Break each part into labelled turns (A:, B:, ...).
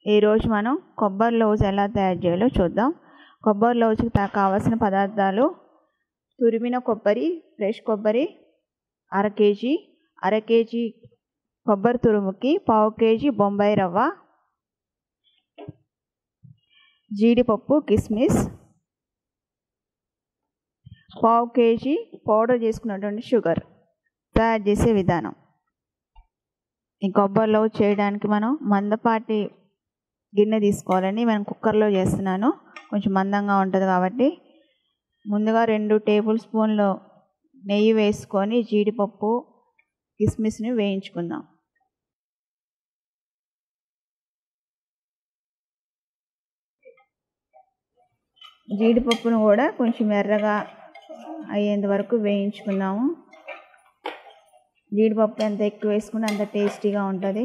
A: ఈరోజు మనం కొబ్బరి లౌజ్ ఎలా తయారు చేయాలో చూద్దాం కొబ్బరి లౌజ్కి తా- కావాల్సిన పదార్థాలు తురిమిన కొబ్బరి ఫ్రెష్ కొబ్బరి అర కేజీ అర కేజీ కొబ్బరి తురుముకి పావు కేజీ బొంబాయి రవ్వ జీడిపప్పు కిస్మిస్ పావు కేజీ పౌడర్ చేసుకున్నటువంటి షుగర్ తయారు చేసే విధానం ఈ కొబ్బరి లవ్ చేయడానికి మనం మందపాటి గిన్నె తీసుకోవాలండి మనం కుక్కర్లో చేస్తున్నాను కొంచెం మందంగా ఉంటుంది కాబట్టి ముందుగా రెండు టేబుల్ స్పూన్లు నెయ్యి వేసుకొని జీడిపప్పు కిస్మిస్ని వేయించుకుందాం జీడిపప్పును కూడా కొంచెం ఎర్రగా అయ్యేంత వరకు వేయించుకుందాము జీడిపప్పు ఎంత ఎక్కువ వేసుకుంటే అంత టేస్టీగా ఉంటుంది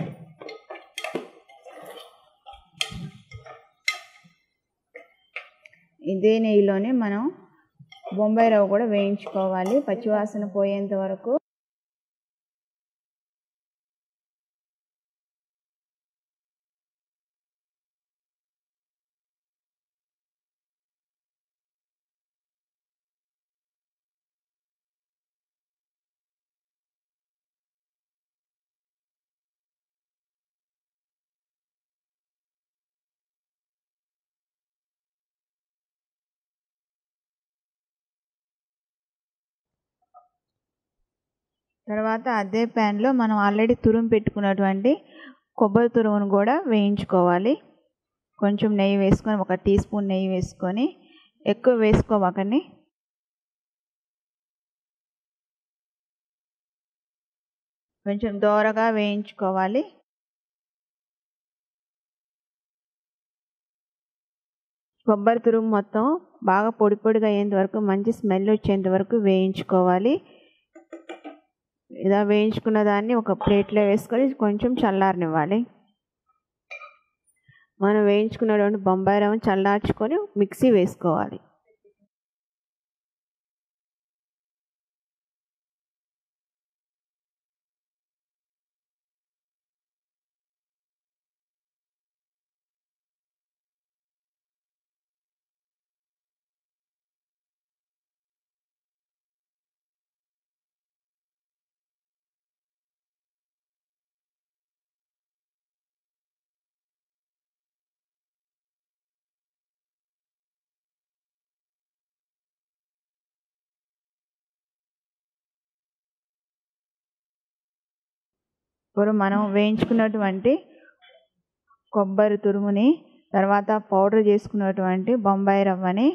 A: ఇదే నెయ్యిలోనే మనం బొంబాయి రవ్వ కూడా వేయించుకోవాలి పచ్చివాసన పోయేంత వరకు తర్వాత అదే ప్యాన్లో మనం ఆల్రెడీ తురుము పెట్టుకున్నటువంటి కొబ్బరి తురుమును కూడా వేయించుకోవాలి కొంచెం నెయ్యి వేసుకొని ఒక టీ స్పూన్ నెయ్యి వేసుకొని ఎక్కువ వేసుకోమాకండి కొంచెం దోరగా వేయించుకోవాలి కొబ్బరి తురుము మొత్తం బాగా పొడి పొడిగా అయ్యేంత వరకు మంచి స్మెల్ వచ్చేంత వరకు వేయించుకోవాలి ఇలా వేయించుకున్న దాన్ని ఒక ప్లేట్లో వేసుకొని కొంచెం చల్లారనివ్వాలి మనం వేయించుకున్నటువంటి బొంబాయి రవ్వ చల్లార్చుకొని మిక్సీ వేసుకోవాలి ఇప్పుడు మనం వేయించుకున్నటువంటి కొబ్బరి తురుముని తర్వాత పౌడర్ చేసుకున్నటువంటి బొంబాయి రవ్వని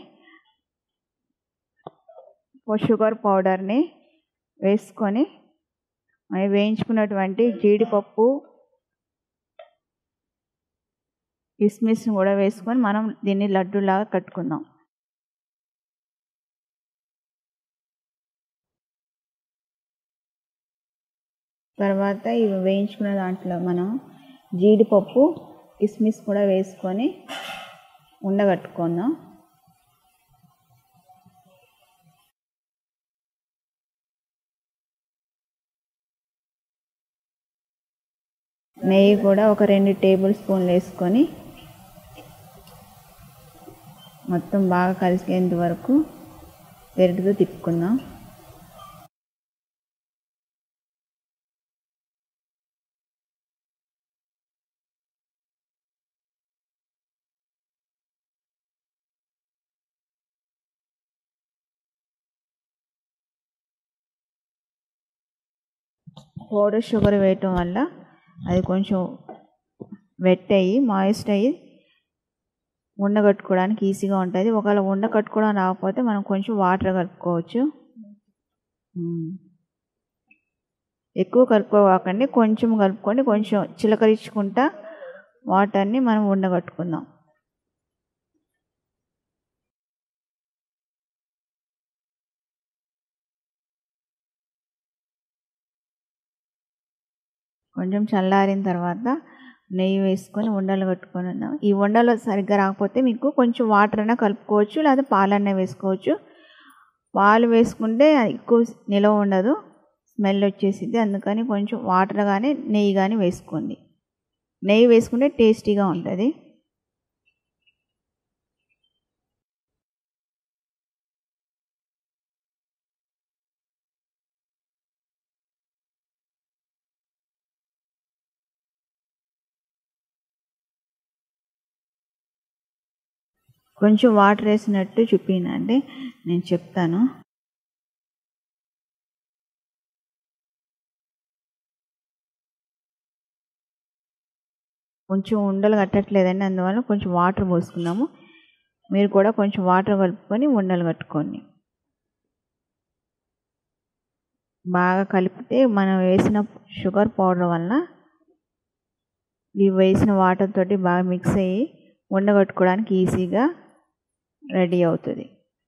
A: షుగర్ పౌడర్ని వేసుకొని మనం వేయించుకున్నటువంటి జీడిపప్పు కిస్మిస్ని కూడా వేసుకొని మనం దీన్ని లడ్డూలాగా కట్టుకుందాం తర్వాత ఇవి వేయించుకున్న దాంట్లో మనం జీడిపప్పు కిస్మిస్ కూడా వేసుకొని ఉండగట్టుకుందాం నెయ్యి కూడా ఒక రెండు టేబుల్ స్పూన్లు వేసుకొని మొత్తం బాగా కలిసేంత వరకు గరిటతో తిప్పుకుందాం పౌడర్ షుగర్ వేయటం వల్ల అది కొంచెం వెట్ అయ్యి మాయిస్ట్ అయ్యి ఉండగట్టుకోవడానికి ఈజీగా ఉంటుంది ఒకవేళ ఉండ కట్టుకోవడం రాకపోతే మనం కొంచెం వాటర్ కలుపుకోవచ్చు ఎక్కువ కలుపుకోవాకండి కొంచెం కలుపుకొని కొంచెం చిలకరించుకుంటా వాటర్ని మనం ఉండగట్టుకుందాం కొంచెం చల్లారిన తర్వాత నెయ్యి వేసుకొని ఉండలు కట్టుకొని ఉన్నాం ఈ ఉండలు సరిగ్గా రాకపోతే మీకు కొంచెం వాటర్ అయినా కలుపుకోవచ్చు లేదా పాలన్నా వేసుకోవచ్చు పాలు వేసుకుంటే ఎక్కువ నిలవ ఉండదు స్మెల్ వచ్చేసిద్ది అందుకని కొంచెం వాటర్ కానీ నెయ్యి కానీ వేసుకోండి నెయ్యి వేసుకుంటే టేస్టీగా ఉంటుంది కొంచెం వాటర్ వేసినట్టు చూపినండి నేను చెప్తాను కొంచెం ఉండలు కట్టట్లేదండి అందువల్ల కొంచెం వాటర్ పోసుకున్నాము మీరు కూడా కొంచెం వాటర్ కలుపుకొని ఉండలు కట్టుకోండి బాగా కలిపితే మనం వేసిన షుగర్ పౌడర్ వల్ల ఇవి వేసిన వాటర్ తోటి బాగా మిక్స్ అయ్యి ఉండగట్టుకోవడానికి ఈజీగా రెడీ అవుతుంది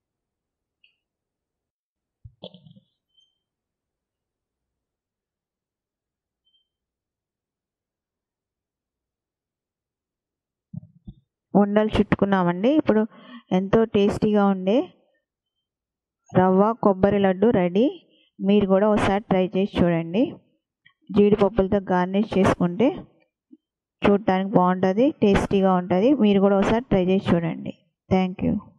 A: ఉండలు చుట్టుకున్నామండి ఇప్పుడు ఎంతో టేస్టీగా ఉండే రవ్వ కొబ్బరి లడ్డు రెడీ మీరు కూడా ఒకసారి ట్రై చేసి చూడండి జీడిపప్పులతో గార్నిష్ చేసుకుంటే చూడటానికి బాగుంటుంది టేస్టీగా ఉంటుంది మీరు కూడా ఒకసారి ట్రై చేసి చూడండి థ్యాంక్ యూ